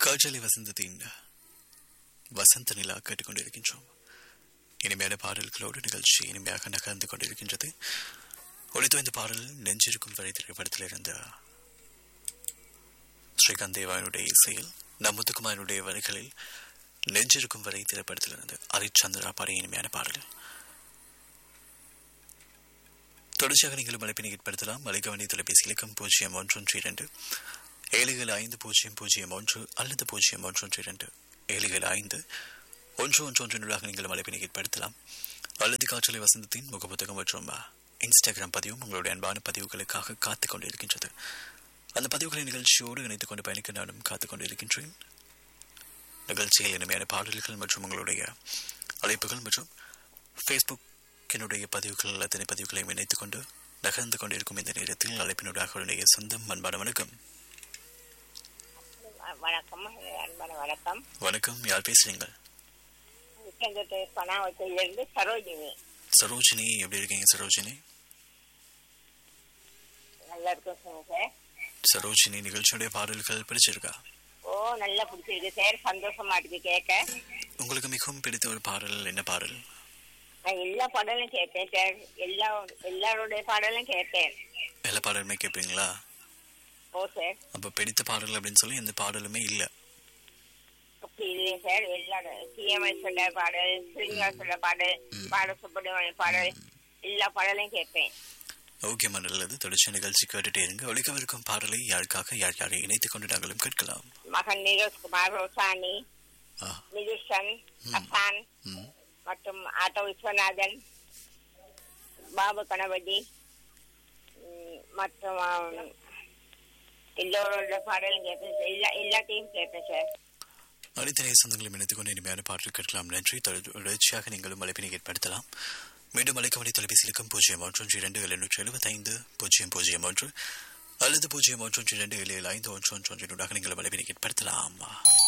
காற்றலை வசந்தத்தின் வசந்த நிலா கேட்டுக்கொண்டிருக்கின்றோம் இனிமையான பாடல்களோடு நிகழ்ச்சி இனிமையாக நகர்ந்து கொண்டிருக்கின்றது ஒளித்தோ இந்த பாடல் நெஞ்சிருக்கும் வரை திரைப்படத்தில் இருந்த ஸ்ரீகாந்த் தேவானுடைய இசையில் நமுத்துக்குமாரனுடைய வரிகளில் நெஞ்சிருக்கும் வரை திரைப்படத்தில் இருந்து ஹரிச்சந்திரா பாடிய இனிமையான பாடல் தொடர்ச்சியாக நீங்களும் அழைப்பினை ஏற்படுத்தலாம் மலைகவனி தொலைபேசி இலக்கம் பூஜ்ஜியம் ஒன்றொன்று இரண்டு ஏழு ஏழு ஐந்து பூஜ்ஜியம் பூஜ்ஜியம் ஒன்று அல்லது பூஜ்ஜியம் ஒன்றொன்று இரண்டு ஏழு ஏழு ஐந்து ஒன்று ஒன்று ஒன்றினூடாக நீங்கள் அழைப்பினை ஏற்படுத்தலாம் அல்லது காற்றலை வசந்தத்தின் முகப்புத்தகம் மற்றும் இன்ஸ்டாகிராம் பதிவும் உங்களுடைய அன்பான பதிவுகளுக்காக காத்துக் கொண்டிருக்கின்றது அந்த பதிவுகளை நிகழ்ச்சியோடு இணைத்துக் கொண்டு பயணிக்க நானும் காத்துக் கொண்டிருக்கின்றேன் நிகழ்ச்சியில் இனிமையான பாடல்கள் மற்றும் உங்களுடைய அழைப்புகள் மற்றும் ஃபேஸ்புக் என்னுடைய பதிவுகள் அத்தனை பதிவுகளையும் இணைத்துக் கொண்டு நகர்ந்து கொண்டிருக்கும் இந்த நேரத்தில் அழைப்பினூடாக உடைய சொந்தம் அன்பான வணக்கம் வணக்கம் அன்பான வணக்கம் வணக்கம் யார் பேசுறீங்க செங்கோட்டை பனாவத்திலிருந்து சரோஜினி சரோஜினி எப்படி இருக்கீங்க சரோஜினி நல்லா இருக்கும் சார் சரோஜினி நிகழ்ச்சியுடைய பாடல்கள் பிடிச்சிருக்கா ஓ நல்லா பிடிச்சிருக்கு சார் சந்தோஷமா இருக்கு கேட்க உங்களுக்கு மிகவும் பிடித்த ஒரு பாடல் என்ன பாடல் நான் எல்லா பாடலும் கேட்பேன் சார் எல்லா எல்லாருடைய பாடலும் கேட்பேன் எல்லா பாடலுமே கேட்பீங்களா ஓ சார் அப்ப பிடித்த பாடல் அப்படின்னு சொல்லி எந்த பாடலுமே இல்ல அப்படி இல்லைங்க சார் எல்லா சிஎம்எஸ் சொல்ல பாடல் ஸ்ரீனிவாஸ் சொல்ல பாடல் பாட சுப்பிரமணிய பாடல் எல்லா பாடலையும் கேட்பேன் ஓகே நல்லது தொடர்ச்சி நிகழ்ச்சி கேட்டுட்டே இருங்க ஒழிக்கவிருக்கும் பாடலை யாருக்காக யார் யாரை இணைத்துக் கொண்டு நாங்களும் கேட்கலாம் மகன் நீரோஜ்குமார் ரோசானி ஆ, நிதிஷன் அசான் ம். மற்றும் ஆட்டோ விஸ்வநாதன் பாபு கணபதி ம், மற்றும் ஆம், எல்லோரோட பாடலும் கேட்பேன் சார். எல்லா எல்லாத்தையும் கேட்பேன் சார் அனைத்து நேய சொந்தங்களும் இணைத்துக் கொண்டு இனிமையான பாடல் கேட்கலாம் நன்றி தொடர்- தொடர்ச்சியாக நீங்களும் அழைப்பினை ஏற்படுத்தலாம் மீண்டும் அழைக்க வேண்டிய தொலைபேசி இலக்கம் பூஜ்ஜியம் ஒன்று இரண்டு எழுநூற்றி எழுபத்தைந்து பூஜ்ஜியம் பூஜ்ஜியம் ஒன்று அல்லது பூஜ்ஜியம் ஒன்று இரண்டு ஏழு ஏழு ஐந்து ஒன்று ஒன்று ஒன்றினூடாக நீங்கள் அழைப்பினை ஏற்படுத்தலாம்